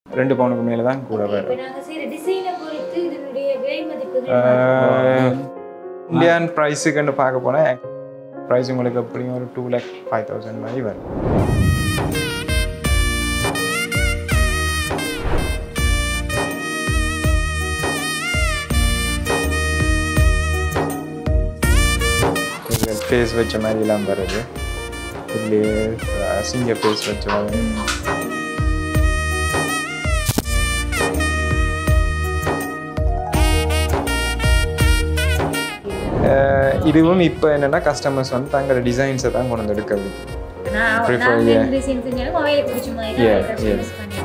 ரெண்டு பவுனுக்கு மேலே தான் கூட வரும் இப்போ நாங்க செய்யற டிசைனை பொறுத்து இதனுடைய விலை மதிப்புகள் ஆஹ், இந்தியன் ப்ரைஸுக்குன்னு பார்க்க போனால் ப்ரைஸ் உங்களுக்கு எப்படியும் ஒரு டூ லேக் ஃபைவ் தௌசண்ட் மாதிரி வரும் ஃபேஸ் வச்ச மாதிரிலாம் வருது இதுலேயே சிங்க ஃபேஸ் வச்ச மாதிரி அஹ் இதுவும் இப்போ என்னென்னா கஸ்டமர்ஸ் வந்து தங்களோட டிசைன்ஸை தான் கொண்டு வந்து எடுக்கிறது நான் Prefer, நாங்க yeah. இந்த டிசைன் செஞ்சாலும் அவையில பிடிச்ச மாதிரி Yeah, தான் yeah. customize பண்ணிடுவோம்.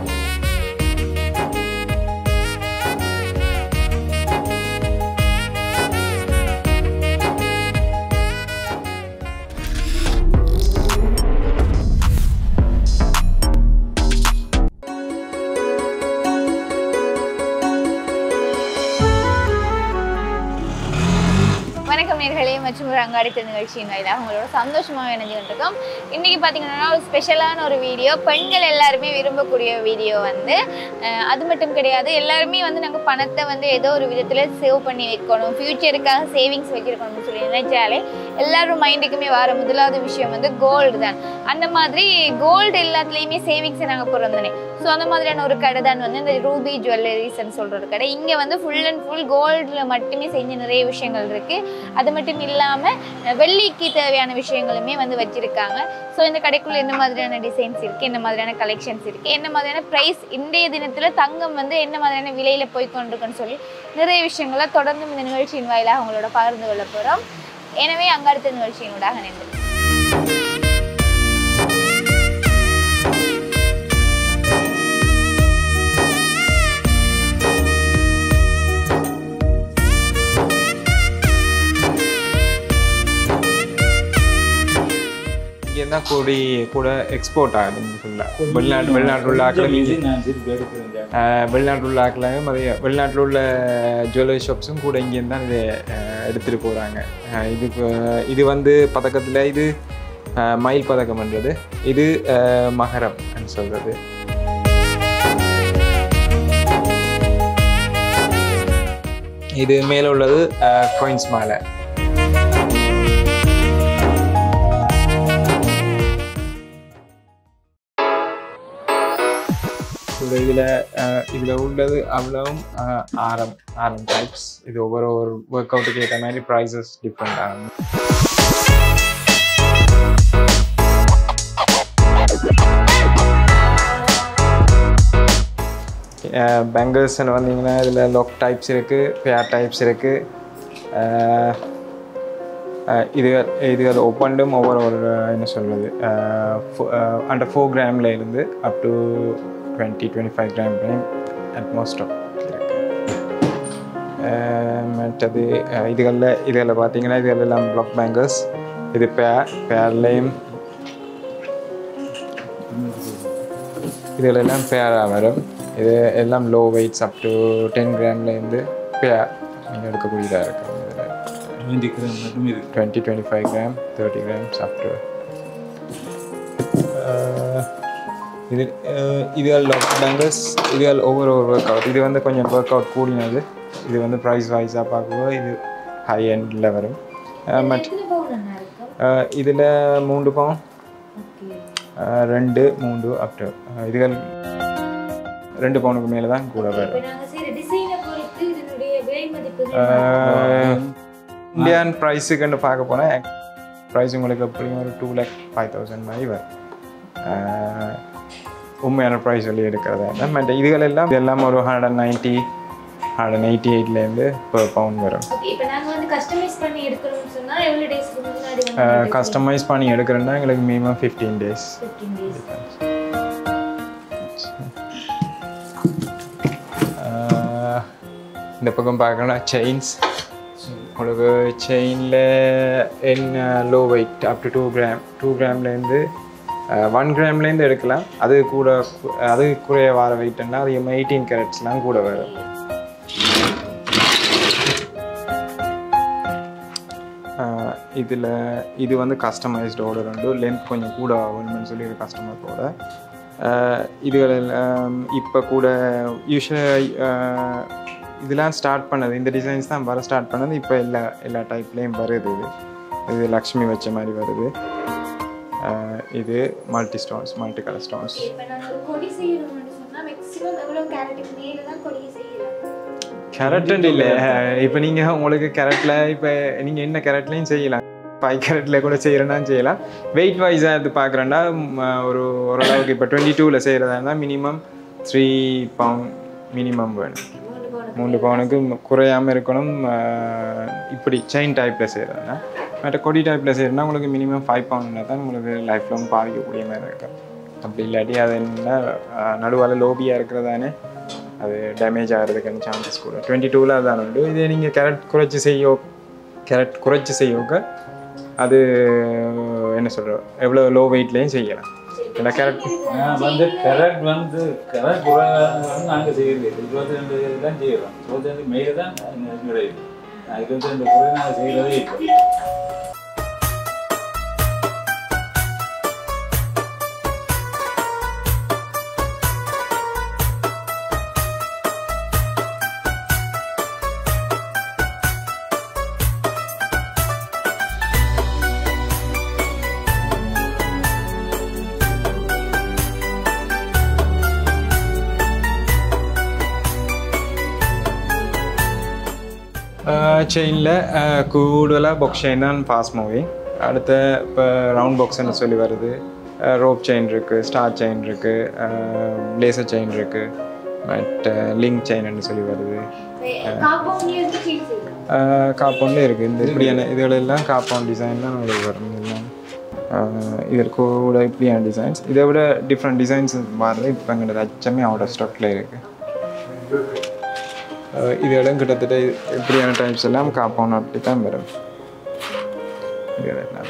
வணக்கம் நேர்களே மற்றும் ஒரு அங்காடித்த நிகழ்ச்சியின் வாயிலாக உங்களோட சந்தோஷமாக இணைஞ்சு இருக்கோம் இன்றைக்கி பார்த்தீங்கன்னா ஒரு ஸ்பெஷலான ஒரு வீடியோ பெண்கள் எல்லாருமே விரும்பக்கூடிய வீடியோ வந்து அஹ், அது மட்டும் கிடையாது எல்லாருமே வந்து நாங்கள் பணத்தை வந்து ஏதோ ஒரு விதத்தில் சேவ் பண்ணி வைக்கணும் ஃப்யூச்சருக்காக சேவிங்ஸ் வச்சிருக்கணும்னு சொல்லி நினைச்சாலே எல்லாரும் மைண்டுக்குமே வர முதலாவது விஷயம் வந்து கோல்டு தான் அந்த மாதிரி கோல்டு எல்லாத்துலேயுமே சேவிங்ஸை நாங்கள் பிறந்தனே ஸோ அந்த மாதிரியான ஒரு கடை தான் வந்து இந்த ரூபி ஜுவல்லரிஸ்ன்னு சொல்கிற ஒரு கடை இங்கே வந்து ஃபுல் அண்ட் ஃபுல் கோல்டில் மட்டுமே செஞ்ச நிறைய விஷயங்கள் இருக்குது அது மட்டும் இல்லாமல் வெள்ளிக்கு தேவையான விஷயங்களுமே வந்து வச்சுருக்காங்க ஸோ இந்த கடைக்குள்ள என்ன மாதிரியான டிசைன்ஸ் இருக்குது என்ன மாதிரியான கலெக்ஷன்ஸ் இருக்குது என்ன மாதிரியான ப்ரைஸ் இன்றைய தினத்தில் தங்கம் வந்து என்ன மாதிரியான விலையில் போய் கொண்டிருக்குன்னு சொல்லி நிறைய விஷயங்களை தொடர்ந்து இந்த நிகழ்ச்சியின் வாயிலாக உங்களோட பகிர்ந்து கொள்ள போகிறோம் எனவே அங்க அடுத்த நிகழ்ச்சியினூடாக நின்று இங்கே தான் கூடி கூட எக்ஸ்போர்ட் ஆகுதுன்னு ஃபுல்லாக வெளிநாட்டு வெளிநாட்டில் உள்ள ஆக்கள் வெளிநாட்டில் உள்ள ஆக்களையும் அதே வெளிநாட்டில் உள்ள ஜுவல்லரி ஷாப்ஸும் கூட இங்கேருந்து தான் இதை எடுத்துகிட்டு போகிறாங்க இதுக்கு இது வந்து பதக்கத்தில் இது அஹ், மயில் பதக்கம்ன்றது இது அஹ், மகரம் சொல்கிறது இது மேலே உள்ளது காயின்ஸ் மாலை இது இதில் இதில் உள்ளது அவ்வளவும் அஹ், ஆரம் ஆரம் டைப்ஸ் இது ஒவ்வொரு ஒரு ஒர்க் அவுட்டுக்கு ஏற்ற மாதிரி ப்ரைஸஸ் டிஃப்ரெண்ட் ஆகும் பெங்கல்ஸ்னு வந்தீங்கன்னா இதில் லாக் டைப்ஸ் இருக்குது பேர் டைப்ஸ் இருக்குது இதுகள் இதுகள் ஒவ்வொன்றும் ஒவ்வொரு ஒரு என்ன சொல்கிறது அண்டர் ஃபோர் கிராமில் இருந்து up to twenty twenty five gram வரையும் அட் மோஸ்ட் ஆஃப் மற்றது அஹ், இதுகளில் இதுகளில் பார்த்தீங்கன்னா இதுகள் எல்லாம் பிளாக் பேங்கர்ஸ் இது பேர் பேர்லேயும் இதில் எல்லாம் பேராக வரும் இது எல்லாம் low weights up to ten கிராம்லேருந்து பேர் நீங்கள் எடுக்கக்கூடியதாக இருக்கும் இதில் twenty twenty five gram thirty grams up to இது அஹ், இதுகள் பேங்கர்ஸ் இதுகள் ஒவ்வொரு ஒரு ஒர்க் அவுட் இது வந்து கொஞ்சம் ஒர்க் அவுட் கூடினது இது வந்து ப்ரைஸ் வைஸாக பார்க்கும்போது இது ஹை எண்டில் வரும் மட் எத்தனை பவுன் அண்ணா இருக்கும் இதில் மூன்று பவுன் ஓகே ரெண்டு மூன்று அப் டு இதுகள் ரெண்டு பவுனுக்கு மேலே தான் கூட வரும் இப்போ நாங்க செய்யற டிசைனை பொறுத்து இதனுடைய விலை மதிப்புகள் இந்தியன் ப்ரைஸுக்குன்னு பார்க்க போனால் ப்ரைஸ் உங்களுக்கு எப்படியும் ஒரு டூ லேக் ஃபைவ் தௌசண்ட் மாதிரி வரும் ஆஹ் உண்மையான ப்ரைஸ் சொல்லி எடுக்கிறதா மற்ற இதுகள் எல்லாம் இதெல்லாம் ஒரு ஹண்ட்ரட் நைன்ட்டி ஹண்ட்ரட் எயிட்டி எயிட்லேருந்து per பவுண்ட் வரும் ஓகே இப்போ நாங்க வந்து கஸ்டமைஸ் பண்ணி எடுக்கணும்னு சொன்னா எவ்வளவு டேஸ்க்கு முன்னாடி வந்து கஸ்டமைஸ் பண்ணி எடுக்கிறேன்னா எங்களுக்கு மினிமம் ஃபிஃப்டீன் டேஸ் 15 டேஸ் இந்த பக்கம் பார்க்கணும்னா செயின்ஸ் உங்களுக்கு செயினில் என்ன low weight up to two gram two கிராம்லேருந்து ஒன் கிராம்லேருந்து எடுக்கலாம் அது கூட அது குறைய வர வெயிட்னா அது எயிட்டீன் கேரட்ஸ்லாம் கூட வரும் இதில் இது வந்து கஸ்டமைஸ்டு ஆர்டர் உண்டு லென்த் கொஞ்சம் கூட ஆகணும்னு சொல்லி ஒரு கஸ்டமர் கூட இதுகள் எல்லாம் இப்போ கூட யூஸ்வலாக இதெல்லாம் ஸ்டார்ட் பண்ணது இந்த டிசைன்ஸ் தான் வர ஸ்டார்ட் பண்ணது இப்போ எல்லா எல்லா டைப்லேயும் வருது இது இது லக்ஷ்மி வச்ச மாதிரி வருது அஹ் இது multi stones multi colour stones இப்ப நான் ஒரு கொடி செய்யணும்னு சொன்னா மேக்ஸிமம் எவ்வளவு கேரட்டுக்கு மேல தான் கொடியை செய்யலாம் கேரட் இல்லை இப்போ நீங்கள் உங்களுக்கு கேரட்டில் இப்போ நீங்கள் என்ன கேரட்லையும் செய்யலாம் ஃபைவ் கேரட்டில் கூட செய்கிறேன்னா செய்யலாம் வெயிட் வைஸாக இது பார்க்குறேன்னா ஒரு ஓரளவுக்கு இப்போ டுவெண்ட்டி டூவில் செய்கிறதா இருந்தால் மினிமம் த்ரீ பவுண்ட் மினிமம் வேணும் மூணு பவுன் மூணு பவுனுக்கு குறையாமல் இருக்கணும் அஹ் இப்படி செயின் டைப்பில் செய்கிறதுனா மற்ற கொடி டைப்பில் செய்யறதுனா உங்களுக்கு மினிமம் ஃபைவ் பவுண்ட்னா தான் உங்களுக்கு லைஃப் லாங் பாதிக்கக்கூடிய மாதிரி இருக்கும் அப்படி இல்லாட்டி அது என்ன நடுவால் லோபியாக இருக்கிறதானே அது டேமேஜ் ஆகிறதுக்கான சான்சஸ் கூட டுவெண்ட்டி டூவில் அதான் உண்டு இதே நீங்கள் கேரட் குறைச்சி செய்யோ கேரட் குறைச்சி செய்யோக்க அது என்ன சொல்கிறோம் எவ்வளோ லோ வெயிட்லேயும் செய்யலாம் இல்லை கேரட் நான் வந்து கரெக்ட் வந்து கரெக்ட் வந்து நாங்கள் செய்யறது இருபத்தி ரெண்டு தான் செய்கிறோம் இருபத்தி ரெண்டு மேலே தான் எங்களுக்கு கிடையாது நான் இருபத்தி ரெண்டு குறை நாங்கள் செய்கிறதே இப்போ செயினில் கூடுதலாக பாக்ஸ் செயின் தான் பாஸ் மூவி அடுத்த இப்போ ரவுண்ட் பாக்ஸ்ன்னு சொல்லி வருது ரோப் செயின் இருக்குது ஸ்டார் செயின் இருக்குது லேசர் செயின் இருக்குது பட் லிங்க் செயின்னு சொல்லி வருது காம்பவுண்ட்ல இருந்து ஃபீல் செய்யலாம் காப்பவுண்ட்லேயே இருக்குது இந்த இப்படியான இதுகளெல்லாம் காப்பவுண்ட் டிசைன் தான் உங்களுக்கு வரும் இதெல்லாம் இதில் கூட இப்படியான டிசைன்ஸ் இதை விட டிஃப்ரெண்ட் டிசைன்ஸ் மாறுது இப்போ எங்களோட அச்சமே அவுட் ஆஃப் ஸ்டாக்ல இருக்குது இதெல்லாம் கிட்டத்தட்ட இப்படியான டைப்ஸ் எல்லாம் காப்பவுண்ட் அப்படி தான் வரும் இதெல்லாம்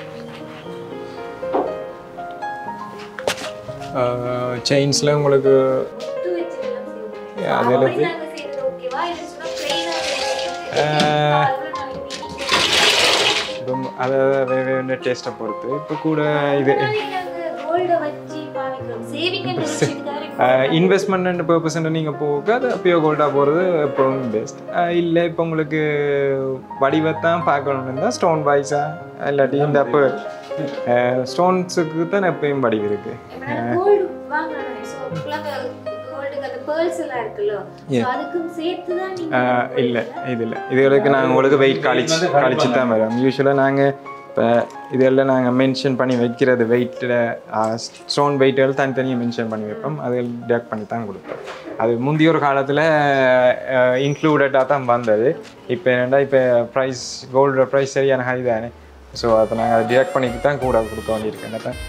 செயின்ஸில் உங்களுக்கு முத்து வச்சுக்கலாம் செய்யலாம். அது அப்படி எல்லாத்தையும் நாங்க செய்யறது ஓகேவா இல்ல சும்மா plain ஆ செய்யறது? ஆஹ். எவ்வளவு நாளைக்கு நீங்க இப்போ அதை வேறு டேஸ்ட்டை பொறுத்து இப்போ கூட இது முன்னாடி நாங்க gold அ வச்சு பாவிக்கிறோம். saving and விஷயத்துக்காக இன்வெஸ்ட்மெண்ட் பர்பஸ் நீங்கள் போக அது பியோ கோல்டாக போகிறது எப்பவும் பெஸ்ட் இல்லை இப்போ உங்களுக்கு வடிவத்தான் பார்க்கணுன்னு தான் ஸ்டோன் வைஸாக இல்லாட்டி இந்த அப்போ ஸ்டோன்ஸுக்கு தான் எப்பயும் வடிவு இருக்குது இப்ப நாங்க gold வாங்குறோம். So, பிள்ளைங்க gold-க்கு அந்த pearls எல்லாம் இருக்குல்ல. So, அதுக்கும் சேர்த்து தான் நீங்க இல்லை இது இல்லை இதுகளுக்கு நாங்கள் உங்களுக்கு வெயிட் கழிச்சு கழிச்சு தான் வரோம் யூஸ்வலாக நாங்கள் இப்போ இதெல்லாம் நாங்கள் மென்ஷன் பண்ணி வைக்கிறது வெயிட்டில் ஸ்டோன் வெயிட்டுகள் தனித்தனியாக மென்ஷன் பண்ணி வைப்போம் அது டேக் பண்ணி தான் கொடுப்போம் அது முந்தைய ஒரு காலத்தில் இன்க்ளூடடாக தான் வந்தது இப்போ என்னடா இப்போ ப்ரைஸ் கோல்டோட ப்ரைஸ் சரியான ஹை தானே ஸோ அதை நாங்கள் அதை டிடெக்ட் பண்ணிட்டு தான் கூட கொடுக்க வேண்டியிருக்கு என்ன தான்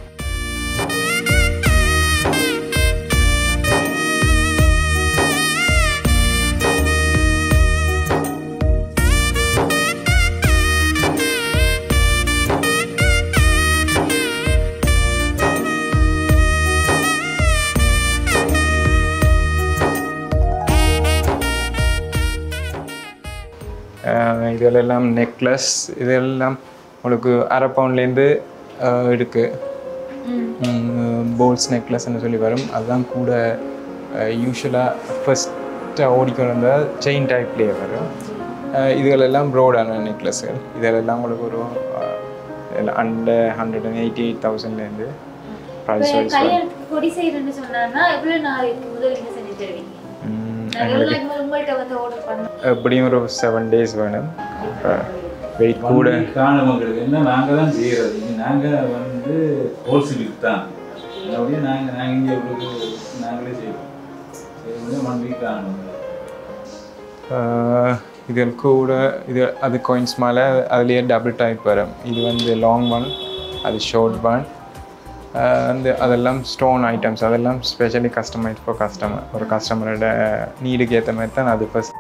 அஹ் இதெல்லாம் நெக்லஸ் இதெல்லாம் உங்களுக்கு அரை பவுண்ட்லேருந்து இருக்குது போல்ஸ் நெக்லஸ்ன்னு சொல்லி வரும் அதுதான் கூட யூஸ்வலாக ஃபஸ்ட்டாக ஓடிக்கொண்டு வந்தால் செயின் டைப்லேயே வரும் அஹ் இதுகளெல்லாம் ப்ரோடான நெக்லஸ்கள் இதெல்லாம் உங்களுக்கு ஒரு under hundred and eighty eight தௌசண்ட்லேருந்து ப்ரைஸ் இப்ப வைஸ் வரும் கல்யாணத்துக்கு கொடி செய்யறேன்னு சொன்னான்னா எவ்வளவு நாளைக்கு முதல் நீங்க செஞ்சு தருவீங்க உம், நாங்க எவ்வளவு நாளைக்கு முதல்ல உங்கள்ட்ட வந்து ஆர்டர் பண்ணோம் எப்படியும் ஒரு செவன் டேஸ் வேணும் வெயிட் கூட காணும் எங்களுக்கு என்ன நாங்கள் தான் செய்கிறது இங்கே நாங்கள் வந்து ஹோல்சேலுக்கு தான் அப்படியே நாங்கள் நாங்கள் இங்கே உங்களுக்கு நாங்களே செய்வோம் செய்வோம் ஒன் வீக் காணும் ஆஹ் இதில் கூட இது அது coins மேலே அதுலேயே டபுள் டைப் வரும் இது வந்து லாங் ஒன் அது ஷார்ட் ஒன் வந்து அதெல்லாம் ஸ்டோன் ஐட்டம்ஸ் அதெல்லாம் ஸ்பெஷலி கஸ்டமைஸ் ஃபார் கஸ்டமர் ஒரு கஸ்டமரோட நீடுக்கு ஏற்ற மாதிரி தான் அது ஃபஸ்ட்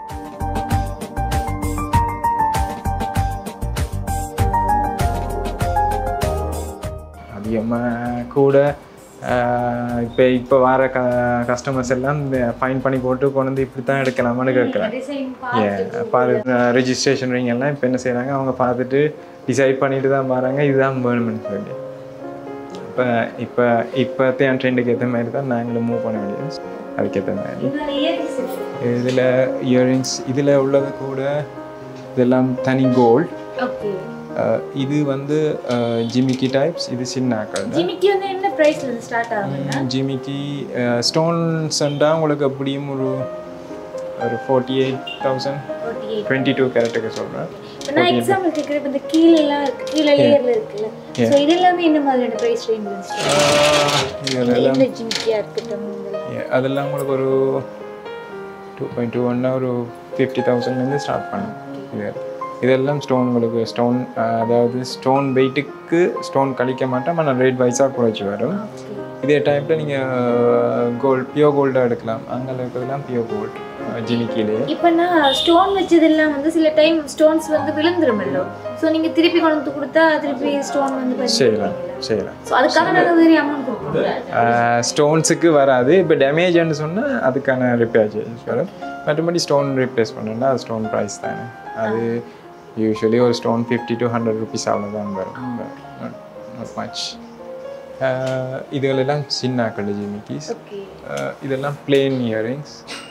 அதிகமாக கூட இப்போ இப்போ வர க கஸ்டமர்ஸ் எல்லாம் ஃபைன் பண்ணி போட்டு கொண்டு வந்து இப்படி தான் எடுக்கலாமான்னு கேட்குறாங்க டிசைன் பாரு ரெஜிஸ்ட்ரேஷன் ரிங் எல்லாம் இப்போ என்ன செய்கிறாங்க அவங்க பார்த்துட்டு டிசைட் பண்ணிட்டு தான் வராங்க இதுதான் வேணும்னு சொல்லி இப்போ இப்போ இப்போத்தைய ட்ரெண்டுக்கு ஏற்ற மாதிரி தான் நாங்களும் மூவ் பண்ண வேண்டியது அதுக்கேற்ற மாதிரி இதில் இயரிங்ஸ் இருக்கு இதில் இயரிங்ஸ் இதில் உள்ளது கூட இதெல்லாம் தனி கோல்ட் ஓகே இது வந்து ஜிமிக்கி டைப்ஸ் இது சின்ன ஆக்கள் ஜிமிக்கி வந்து என்ன ப்ரைஸ்ல இருந்து ஸ்டார்ட் ஆகுதுன்னா ஜிமிக்கி ஸ்டோன்ஸ்ண்டா உங்களுக்கு எப்படியும் ஒரு ஒரு forty eight thousand forty eight twenty two கேரட்டுக்கு சொல்கிறேன் இப்போ நான் எக்ஸாம்பிள் கேட்குறேன் இப்போ இந்த கீழெல்லாம் இருக்கு கீழே லேயரில் இருக்குல்ல ஸோ இது எல்லாமே என்ன மாதிரியான ப்ரைஸ் ரேஞ்ச் இதெல்லாம் இந்த ஜிமிக்கியாக இருக்கட்டும் இதெல்லாம் Yeah, அதெல்லாம் உங்களுக்கு ஒரு டூ பாயிண்ட் டூ ஒன்னா ஒரு ஃபிஃப்டி தௌசண்ட்லேருந்து ஸ்டார்ட் பண்ணும் இது இதெல்லாம் ஸ்டோன் உங்களுக்கு ஸ்டோன் அதாவது ஸ்டோன் வெயிட்டுக்கு ஸ்டோன் கழிக்க மாட்டோம் ஆனால் ரேட் வைஸாக குறைச்சி வரும் இதே டைப்பில் நீங்கள் கோல்ட் பியோ கோல்டாக எடுக்கலாம் அங்கே இருக்கிறதுலாம் பியோ கோல்ட் ஜிமிக்கிலே இப்போ நான் ஸ்டோன் வச்சதெல்லாம் வந்து சில டைம் ஸ்டோன்ஸ் வந்து விழுந்துருமல்லோ ஸோ நீங்கள் திருப்பி கொண்டு வந்து கொடுத்தா திருப்பி ஸ்டோன் வந்து செய்யலாம் செய்யலாம் ஸோ அதுக்காக நாங்கள் வேறு அமௌண்ட் கொடுப்போம் ஸ்டோன்ஸுக்கு வராது இப்போ டேமேஜ்னு சொன்னால் அதுக்கான ரிப்பேர் சார்ஜஸ் வரும் மற்றபடி ஸ்டோன் ரீப்ளேஸ் பண்ணணும்னா அது ஸ்டோன் ப்ரைஸ் தானே அது யூஸ்வலி ஒரு stone fifty to hundred rupees அவ்வளோதான் வரும் நாட் மச் இதுகளெல்லாம் சின்ன கல் ஜிமிக்கிஸ் ஓகே இதெல்லாம் பிளேன் இயரிங்ஸ்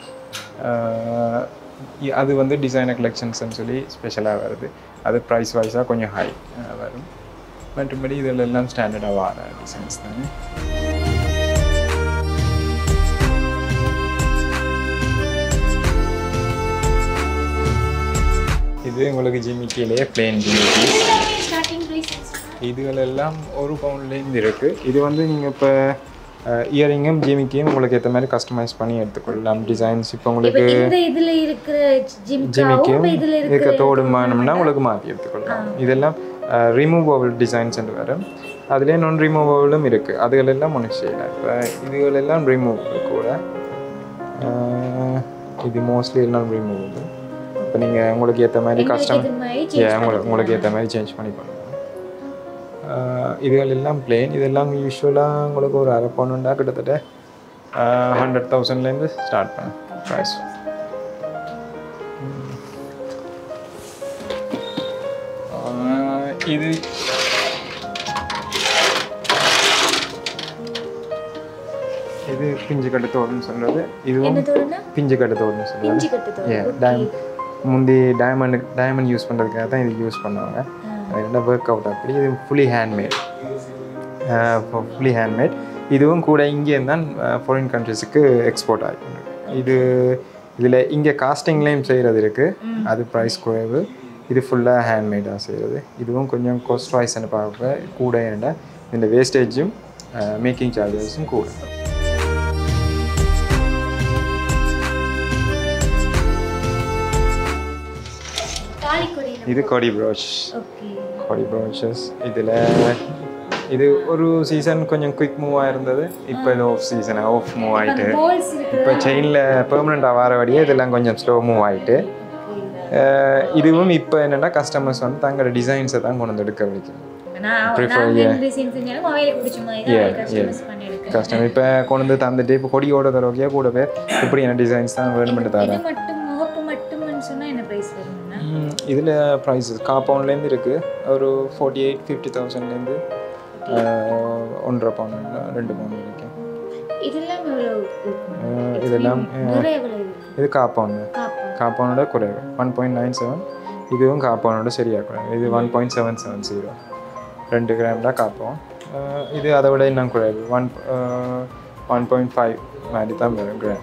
அது வந்து டிசைனர் கலெக்ஷன்ஸ்னு சொல்லி ஸ்பெஷலாக வருது அது ப்ரைஸ் வைஸாக கொஞ்சம் ஹை வரும் மற்றபடி இதில் எல்லாம் ஸ்டாண்டர்டாக வர டிசைன்ஸ் தானே இது உங்களுக்கு ஜிமிக்கிலேயே பிளேன் ஜிமிக்கி ஸ்டார்டிங் ப்ரைஸ் இதுகளெல்லாம் ஒரு பவுண்ட்லேருந்து இருக்குது இது வந்து நீங்கள் இப்போ இயரிங்கும் ஜிமிக்கியும் உங்களுக்கு ஏற்ற மாதிரி கஸ்டமைஸ் பண்ணி எடுத்துக்கொள்ளலாம் டிசைன்ஸ் இப்போ இப்போ உங்களுக்கு இந்த இதில் இருக்கிற ஜிமிக்கியும் ஜிமிக்காவும் இதில் இருக்க இருக்கிற தோடு வேணும்னா உங்களுக்கு மாற்றி எடுத்துக்கொள்ளலாம் இதெல்லாம் ரிமூவபிள் டிசைன்ஸ் வரும் அதுலேயே நான் ரிமூவபிளும் இருக்குது அதுகளெல்லாம் ஒன்று செய்யலாம் இப்போ இதுகளெல்லாம் ரிமூவபிள் கூட அஹ், இது மோஸ்ட்லி எல்லாம் ரிமூவபிள் இப்போ நீங்கள் உங்களுக்கு ஏற்ற மாதிரி கஸ்டம் இது மாதிரி Yeah, உங்களுக்கு உங்களுக்கு ஏற்ற மாதிரி சேஞ்ச் பண்ணி பண்ணலாம் ஆஹ் இதுகள் எல்லாம் பிளேன் இதெல்லாம் யூஸ்வலாக உங்களுக்கு ஒரு அரை பவுண்டுண்டா கிட்டத்தட்ட ஹண்ட்ரட் தௌசண்ட்லேருந்து ஸ்டார்ட் பண்ணேன் ப்ரைஸ் இது இது பிஞ்சு கட்டு தோடுன்னு சொல்கிறது இதுவும் என்ன தோடுனா பிஞ்சு கட்டு தோடுன்னு சொல்கிறது இஞ்சி கட்டு தோடு Yeah, டைம் முந்தி டைமண்ட் டைமண்ட் யூஸ் பண்ணுறதுக்காக தான் இது யூஸ் பண்ணுவாங்க அது என்ன ஒர்க் அவுட் அப்படி இது ஃபுல்லி ஹேண்ட்மேட் ஃபுல்லி ஹேண்ட்மேட் இதுவும் கூட இங்கே தான் ஃபாரின் கண்ட்ரிஸுக்கு எக்ஸ்போர்ட் ஆகிருக்கு இது இதில் இங்கே காஸ்டிங்லேயும் செய்கிறது இருக்குது அது ப்ரைஸ் குறைவு இது ஃபுல்லாக ஹேண்ட்மேடாக செய்கிறது இதுவும் கொஞ்சம் காஸ்ட் வைஸ்ன்னு பார்க்க கூட ஏன்டா இந்த வேஸ்டேஜும் மேக்கிங் சார்ஜஸும் கூட தாலிக்கொடியில் இது கொடி ப்ரோச் ஓகே கொடி ப்ரோச்சஸ் இதில் இது ஒரு சீசன் கொஞ்சம் குயிக் மூவாக இருந்தது இப்போ இது ஆஃப் சீசன் ஆஃப் மூவ் ஆகிட்டு போல்ஸ் இருக்கு இப்போ செயினில் பெர்மனெண்ட்டாக வர வழியே இதெல்லாம் கொஞ்சம் ஸ்லோ மூவ் ஆகிட்டு இதுவும் இப்போ என்னென்னா கஸ்டமர்ஸ் வந்து தங்களோட டிசைன்ஸை தான் கொண்டு வந்து எடுக்க வைக்கணும் நான் Prefer, நான் yeah. என்ன டிசைன் செஞ்சாலும் அவையில பிடிச்ச மாதிரி Yeah, தான் கஸ்டமைஸ் பண்ணி எடுக்கிறேன் கஸ்டமர் இப்போ கொண்டு வந்து தந்துட்டு இப்போ கொடியோட தரோக்கியா கூட பேர் இப்படி என்ன டிசைன்ஸ் தான் வேணுமென்று இது தரேன் மட்டும் முகப்பு மட்டும்னு சொன்னா என்ன பிரைஸ் வரும்னா இதில் ப்ரைஸஸ் காம்பவுண்ட்லேருந்து இருக்குது ஒரு ஃபார்ட்டி எயிட் ஃபிஃப்டி தௌசண்ட்லேருந்து ஒன்றரை பவுண்ட் ரெண்டு பவுண்ட் வரைக்கும் இதெல்லாம் எவ்வளவு இருக்கும் அஹ் இதெல்லாம் நிறைய எவ்வளவு இருக்கு இது காம்பவுண்டு காப்பா காம்பவுண்டோட குறைவு ஒன் பாயிண்ட் நைன் செவன் இதுவும் காம்பவுண்டோட சரியாக குறைவு இது one point seven seven zero ரெண்டு கிராம் தான் காப்போம் அஹ் இது அதை விட இன்னும் குறைவு ஒன் ஒன் பாயிண்ட் ஃபைவ் மாதிரி தான் வரும் கிராம்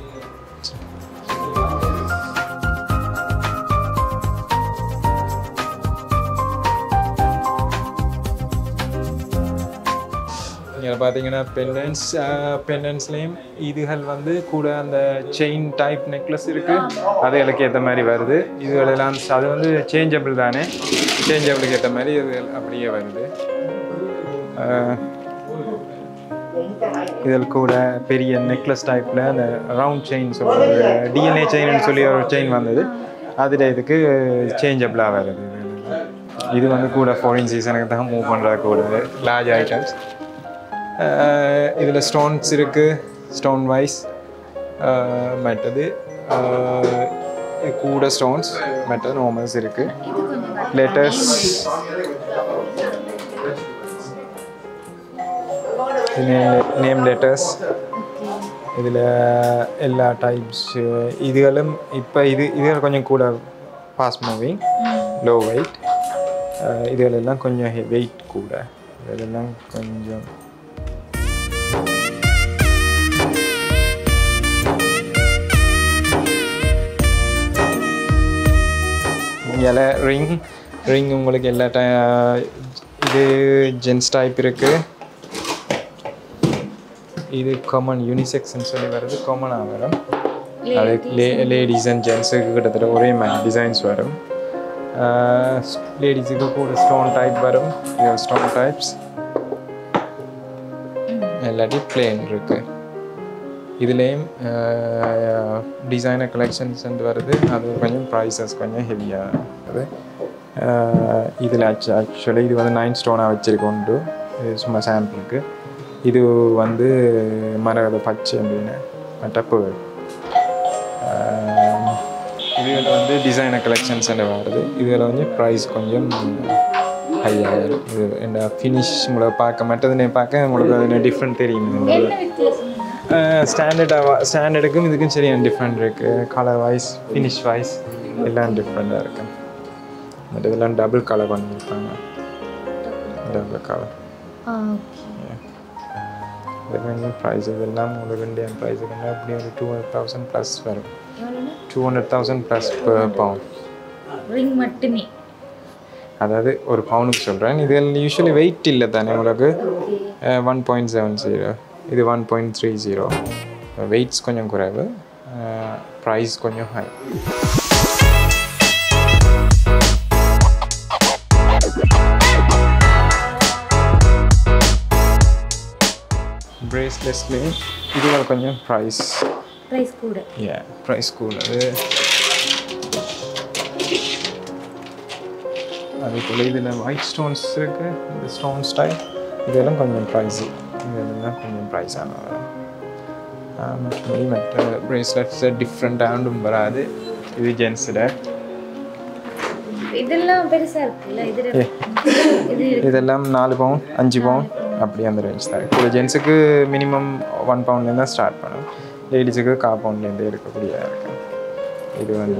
இதில் பார்த்தீங்கன்னா பெண்டன்ஸ் பெண்டன்ஸ்லேயும் இதுகள் வந்து கூட அந்த செயின் டைப் நெக்லஸ் இருக்குது அதுகளுக்கு ஏற்ற மாதிரி வருது இதுகளெல்லாம் அது வந்து சேஞ்சபிள் தானே சேஞ்சபிளுக்கு ஏற்ற மாதிரி இது அப்படியே வருது அஹ், இதில் கூட பெரிய நெக்லஸ் டைப்பில் அந்த ரவுண்ட் செயின் சொல்கிறது டிஎன்ஏ செயின்னு சொல்லி ஒரு செயின் வந்தது அதில் இதுக்கு சேஞ்சபிளாக வருது இது. இது வந்து கூட ஃபாரின் சீசனுக்கு தான் மூவ் பண்ணுற கூட லார்ஜ் ஐட்டம்ஸ் இதில் ஸ்டோன்ஸ் இருக்குது ஸ்டோன் வைஸ் மற்றது அஹ், கூட ஸ்டோன்ஸ் மற்றது நார்மல்ஸ் இருக்குது இது கொஞ்சம் லெட்டர்ஸ் நேம் லெட்டர்ஸ் இதில் எல்லா டைப்ஸ் இதுகளும் இப்போ இது இதுகள் கொஞ்சம் கூட ஃபாஸ்ட் மூவிங் லோ வெயிட் இதுகளெல்லாம் கொஞ்சம் வெயிட் கூட இதெல்லாம் கொஞ்சம் இலை ரிங் ரிங் உங்களுக்கு எல்லா டை இது ஜென்ஸ் டைப் இருக்குது இது காமன் யூனிசெக்ஸ்ன்னு சொல்லி வருது காமனாக வரும் அது லே லேடிஸ் அண்ட் ஜென்ஸுக்கு கிட்டத்தட்ட ஒரே மாதிரி டிசைன்ஸ் வரும் லேடிஸுக்கு கூட ஸ்டோன் டைப் வரும் ஸ்டோன் டைப்ஸ் இல்லாட்டி பிளேன் இருக்கு இதுலேயும் டிசைனர் கலெக்ஷன்ஸ் வருது அது கொஞ்சம் ப்ரைஸஸ் கொஞ்சம் ஹெவியாக இருக்குது இதில் ஆக்சுவலி இது வந்து நைன் ஸ்டோனாக வச்சுருக்கோண்டு இது சும்மா சாம்பிளுக்கு இது வந்து மரகத பச்சை அப்படின்னு டப்புகள் இதில் வந்து டிசைனர் கலெக்ஷன்ஸ் வருது இதில் வந்து ப்ரைஸ் கொஞ்சம் ஹையாக இது என்ன ஃபினிஷ் உங்களை பார்க்க மற்றதுனே பார்க்க உங்களுக்கு அது டிஃப்ரெண்ட் தெரியும் என்ன வித்தியாசம் ஸ்டாண்டர்டாக ஸ்டாண்டர்டுக்கும் இதுக்கும் சரியான டிஃப்ரெண்ட் இருக்குது கலர் வைஸ் ஃபினிஷ் வைஸ் எல்லாம் டிஃப்ரெண்ட்டாக இருக்கு பட் இதெல்லாம் டபுள் கலர் பண்ணியிருக்காங்க டபுள் கலர் இதெல்லாம் ப்ரைஸ் இதெல்லாம் உங்களுக்கு இந்தியன் ப்ரைஸுக்கு அப்படி ஒரு டூ ஹண்ட்ரட் தௌசண்ட் ப்ளஸ் வரும் எவ்வளோன்னு two hundred thousand plus pound ring மட்டுமே அதாவது ஒரு பவுனுக்கு சொல்கிறேன் இதில் யூஸ்வலி வெயிட் இல்லை தானே உங்களுக்கு ஒன் பாயிண்ட் செவன் ஜீரோ இது one point three zero weights கொஞ்சம் குறைவு ப்ரைஸ் கொஞ்சம் ஹை பிரேஸ்லெட்ஸ்லேயும் இதுகள் கொஞ்சம் ப்ரைஸ் ப்ரைஸ் கூட ஏ ப்ரைஸ் கூல் அது அதுக்குள்ள இதில் ஒயிட் ஸ்டோன்ஸ் இருக்குது இந்த ஸ்டோன் ஸ்டைல் இதெல்லாம் கொஞ்சம் ப்ரைஸு இதெல்லாம் கொஞ்சம் ப்ரைஸான மற்றபடி மற்ற பிரேஸ்லெட்ஸ் டிஃப்ரெண்ட்டாண்டும் வராது இது ஜென்ஸில் இதெல்லாம் பெருசா இருக்குல்ல இதுல இது இதெல்லாம் நாலு பவுன் அஞ்சு பவுன் அப்படி அந்த ரேஞ்ச் தான் இப்போ ஜென்ஸுக்கு மினிமம் ஒன் பவுண்ட்லேருந்து தான் ஸ்டார்ட் பண்ணும் லேடிஸுக்கு கா பவுண்ட்லேருந்து இருக்கக்கூடிய இருக்கு இது வந்து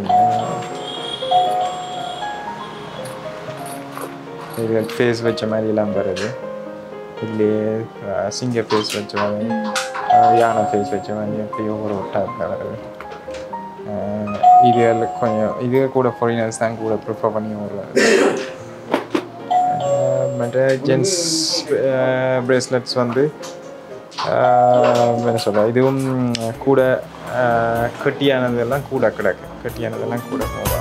இது ஃபேஸ் வச்ச மாதிரி எல்லாம் வருது இதுலேயே சிங்க ஃபேஸ் வச்ச மாதிரி அஹ் யானை ஃபேஸ் வச்ச மாதிரி எப்படியோ ஒரு டைப்பில் வருது அஹ் இது எல்லாம் கொஞ்சம் இது கூட ஃபாரினர்ஸ் தான் கூட ப்ரிஃபர் பண்ணி வருவாங்க அஹ் மற்ற ஜென்ஸ் பிரேஸ்லெட்ஸ் வந்து அஹ் என்ன சொல்ல இதுவும் கூட அஹ் கட்டியானதெல்லாம் கூட கிடக்கு கட்டியானதெல்லாம் கூட போவாங்க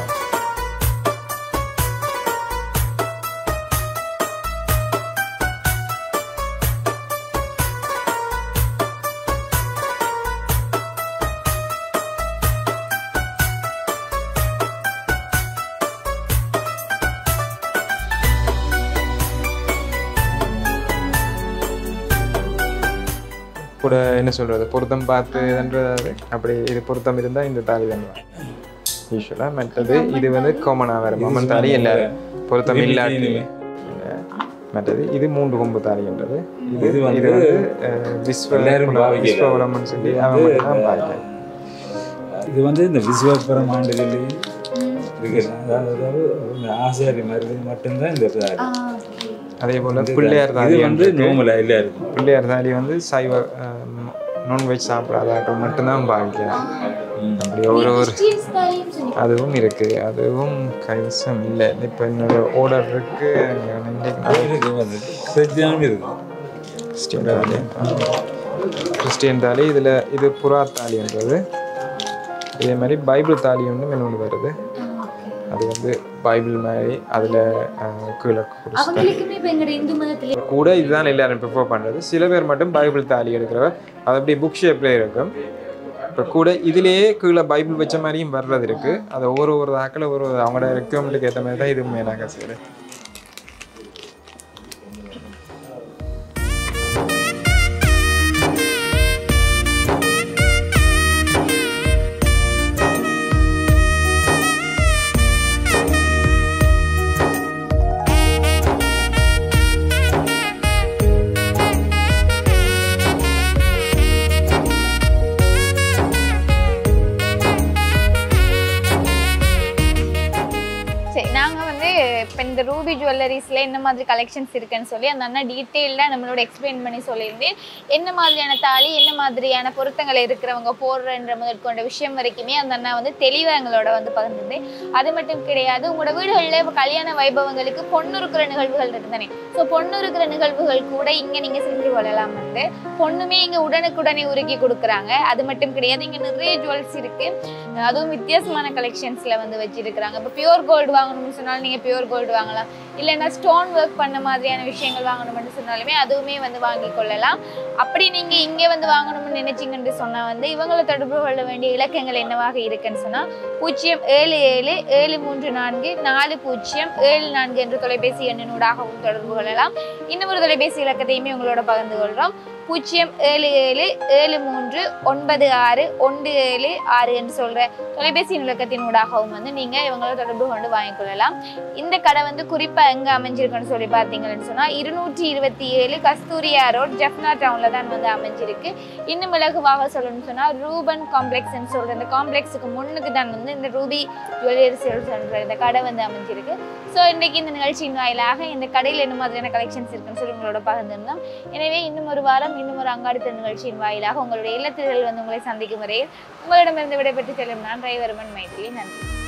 கூட என்ன சொல்கிறது பொருத்தம் பார்த்துன்றது அப்படி இது பொருத்தம் இருந்தால் இந்த தாலி தான் யூஸ்வலாக மற்றது இது வந்து காமனாக வரும் அம்மன் தாலி எல்லாரும் பொருத்தம் இல்லாட்டி மற்றது இது மூன்று கொம்பு தாலின்றது இது இது வந்து இது வந்து அஹ், விஸ்வ எல்லாரும் பாவிக்கல. விஸ்வகுலம்னு சொல்லி அவன் மட்டும் தான் பாய்க்க இது வந்து இந்த விஸ்வபுரம் ஆண்டுகளில் இருக்கிற அதாவது அதாவது ஆசாரி மாதிரி மட்டும்தான் இந்த தாலி. அதே போல் பிள்ளையார் இது தாலி வந்து நோமலா இல்லை இருக்கும் பிள்ளையார் தாலி வந்து சைவ நான்வெஜ் சாப்பிடாதாக்கள் மட்டும்தான் பாவிக்கிறான் அப்படி ஒரு ஒரு கிறிஸ்டியன்ஸ் தாலின்னு சொல்லி அதுவும் இருக்கு அதுவும் கைவசம் இல்லை இப்போ என்னோட ஆர்டர் இருக்கு இன்னைக்கு நான் இருக்கு வந்து கிறிஸ்டியானும் இருக்கு கிறிஸ்டியன் தாலி கிறிஸ்டியன் தாலி இதில் இது புறா தாலின்றது இதே மாதிரி பைபிள் தாலி ஒன்று இன்னொன்று வருது அது வந்து பைபிள் மாதிரி அதில் கீழே கொடுத்து அவங்களுக்குமே இப்ப எங்களோட இந்து மதத்துல கூட இதுதான் எல்லாரும் ப்ரிஃபர் பண்ணுறது சில பேர் மட்டும் பைபிள் தாலி எடுக்கிறவர் அது அப்படியே புக் ஷேப்பில் இருக்கும் இப்போ கூட இதுலேயே கீழே பைபிள் வச்ச மாதிரியும் வர்றது இருக்குது அது ஒவ்வொரு ஒரு ஆக்கில் ஒரு ஒரு அவங்களோட ரெக்குவமெண்ட்டுக்கு ஏற்ற மாதிரி தான் இதுவும் மேனாக செய்யுது இந்த ரூபி ஜுவல்லரிஸ்ல என்ன மாதிரி கலெக்ஷன்ஸ் இருக்குன்னு சொல்லி அந்த அண்ணா டீட்டெயில்டாக நம்மளோட எக்ஸ்பிளைன் பண்ணி சொல்லியிருந்தேன் என்ன மாதிரியான தாலி என்ன மாதிரியான பொருத்தங்கள் இருக்கிறவங்க போடுறன்ற முதற்கொண்ட விஷயம் வரைக்குமே அந்த அண்ணா வந்து தெளிவாக எங்களோட வந்து பகிர்ந்தது அது மட்டும் கிடையாது உங்களோட வீடுகளில் இப்போ கல்யாண வைபவங்களுக்கு பொண்ணு இருக்கிற நிகழ்வுகள் இருக்குதானே ஸோ பொண்ணு இருக்கிற நிகழ்வுகள் கூட இங்கே நீங்கள் செஞ்சு கொள்ளலாம் வந்து பொண்ணுமே இங்கே உடனுக்குடனே உருக்கி கொடுக்குறாங்க அது மட்டும் கிடையாது இங்கே நிறைய ஜுவல்ஸ் இருக்கு அதுவும் வித்தியாசமான கலெக்ஷன்ஸில் வந்து வச்சிருக்கிறாங்க இப்போ பியூர் கோல்டு வாங்கணும்னு சொன்னாலும் நீங்கள் பியூர் கோல்டு வாங்கலாம் இல்லைன்னா ஸ்டோன் ஒர்க் பண்ண மாதிரியான விஷயங்கள் வாங்கணும்னு சொன்னாலுமே அதுவுமே வந்து வாங்கி கொள்ளலாம் அப்படி நீங்கள் இங்கே வந்து வாங்கணும்னு நினைச்சீங்கன்னு சொன்னால் வந்து இவங்களை தொடர்பு கொள்ள வேண்டிய இலக்கங்கள் என்னவாக இருக்குன்னு சொன்னால் பூஜ்ஜியம் ஏழு ஏழு ஏழு மூன்று நான்கு நாலு பூஜ்ஜியம் ஏழு நான்கு என்ற தொலைபேசி எண்ணினூடாகவும் தொடர்பு கொள்ளலாம் இன்னும் ஒரு தொலைபேசி இலக்கத்தையுமே உங்களோட பகிர்ந்து கொள்கிறோம் பூஜ்ஜியம் ஏழு ஏழு ஏழு மூன்று ஒன்பது ஆறு ஒன்று ஏழு ஆறு என்று சொல்கிற தொலைபேசி இலக்கத்தின் ஊடாகவும் வந்து நீங்கள் இவங்களோட தொடர்பு கொண்டு வாங்கிக்கொள்ளலாம் இந்த கடை வந்து குறிப்பாக எங்கே அமைஞ்சிருக்குன்னு சொல்லி பார்த்தீங்கன்னு சொன்னால் இருநூற்றி இருபத்தி ஏழு கஸ்தூரியா ரோட் ஜெஃப்னா டவுனில் தான் வந்து அமைஞ்சிருக்கு இன்னும் இலகுவாக சொல்லணும்னு சொன்னால் ரூபன் காம்ப்ளெக்ஸ்ன்னு சொல்கிற இந்த காம்ப்ளெக்ஸுக்கு முன்னுக்கு தான் வந்து இந்த ரூபி ஜுவல்லரி சொல்கிற இந்த கடை வந்து அமைஞ்சிருக்கு ஸோ இன்றைக்கி இந்த நிகழ்ச்சியின் வாயிலாக இந்த கடையில் என்ன மாதிரியான கலெக்ஷன்ஸ் இருக்குன்னு சொல்லி உங்களோட பகிர்ந்திருந்தோம் எனவே இன்னும் ஒரு வாரம் இன்னும் ஒரு அங்காடித்த நிகழ்ச்சியின் வாயிலாக உங்களுடைய இல்லத்திரர்கள் வந்து உங்களை சந்திக்கும் வரையில் உங்களிடமிருந்து விடைபெற்று செல்லும் நான் டிரைவர்மன் மைத்திரி நன்றி